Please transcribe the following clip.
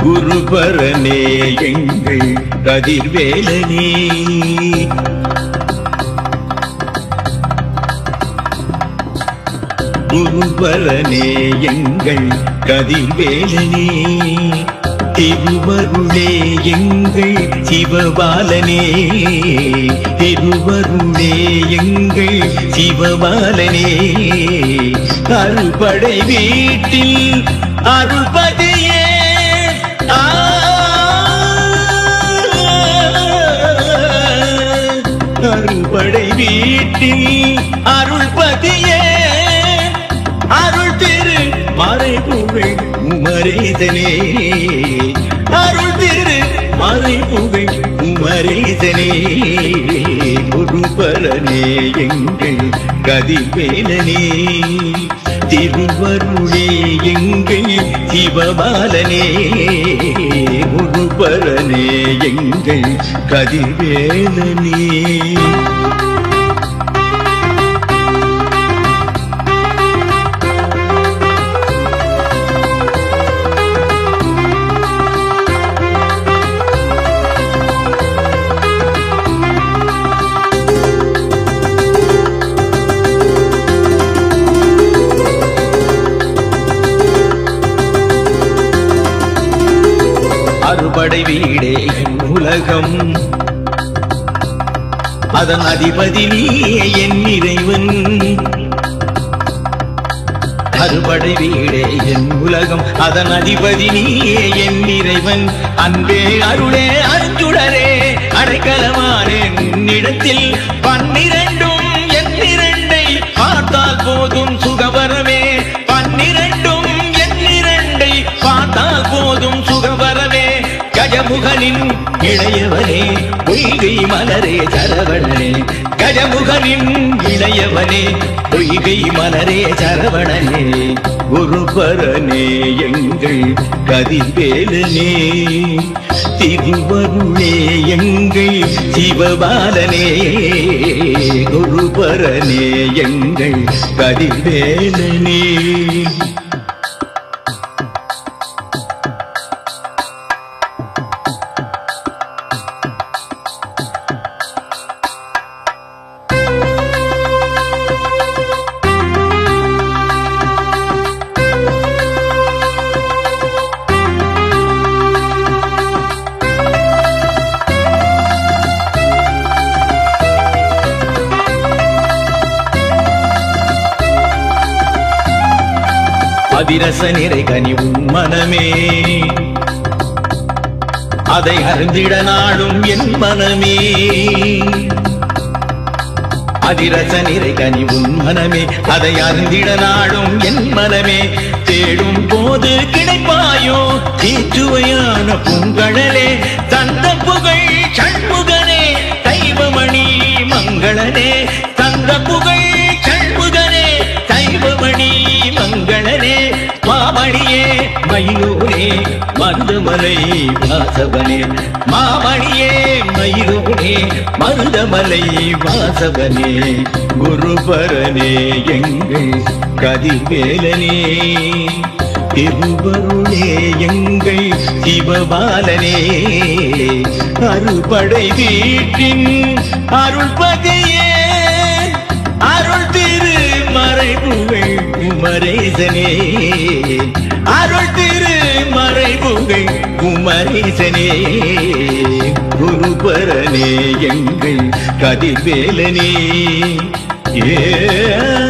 குருபரனே எங்கள் கதிர்வேலனே குருபரனே எங்கள் கதிர்வேலனே திருவருளே எங்கள் சிவபாலனே திருவருளே எங்கள் சிவபாலனே அருள்படை வீட்டில் அருள்பதியே ஆ அருள்படை வீட்டில் அருள்பதியே அருள் திரு மறைபுகழ் உமரேதனே அருள் திரு மறைபுகழ் உமரேதனே குருபரனே எங்கள் கதிர்வேலனே திருவருளே எங்கள் சிவபாலனே குருபரனே எங்கள் கதிர்வேலனே அறுபடை வீடே என் உலகம் அதன் அதிபதி நீயே என் இறைவன் அறுபடை வீடே என் உலகம் அதன் அதிபதி நீயே என் இறைவன் அன்பே அருளே அருஞ்சுடரே அடைக்கலமானே உன்னிடத்தில் பன்னிரண்டும் என்னிரண்டை பார்த்தால் போதும் சுகவரமே பன்னிரண்டும் என்னிரண்டை பார்த்தால் போதும் சுகவரமே கஜமுகனின் இளையவனே பொய்கை மலரே சரவணனே கஜமுகனின் இளையவனே பொய்கை மலரே சரவணனே குருபரனே எங்கள் கதிர்வேலனே திருவருளே எங்கள் சிவபாலனே குருபரனே எங்கள் கதிர்வேலனே அதிரச நிறை கனிவும் மனமே அதை அறிந்திட நாடும் என் மனமே அதிரச நிறை கனிவும் மனமே அதை அறிந்திட நாடும் என் மனமே தேடும் போது கிடைப்பாயோ தீச்சுவையான பூங்கழலே தந்த புகழ் சண்முகனே தெய்வமணி மங்களனே தந்த புகழ் சண்முகனே தெய்வமணி மங்களனே மாமணியே மயிலூரே மருதமலை வாசவனே மாமணியே மயிலூரே மருதமலை வாசவனே குருபரனே எங்கள் கதிர்வேலனே திருவருளே எங்கள் சிவபாலனே அருள்படை வீட்டின் அருள்பதியே அருள் திரு மறைபுகழ் குமரேசனே அருள் திரு மறைபுகழ் குமரேசனே குருபரனே எங்கள் கதிர்வேலனே ஏ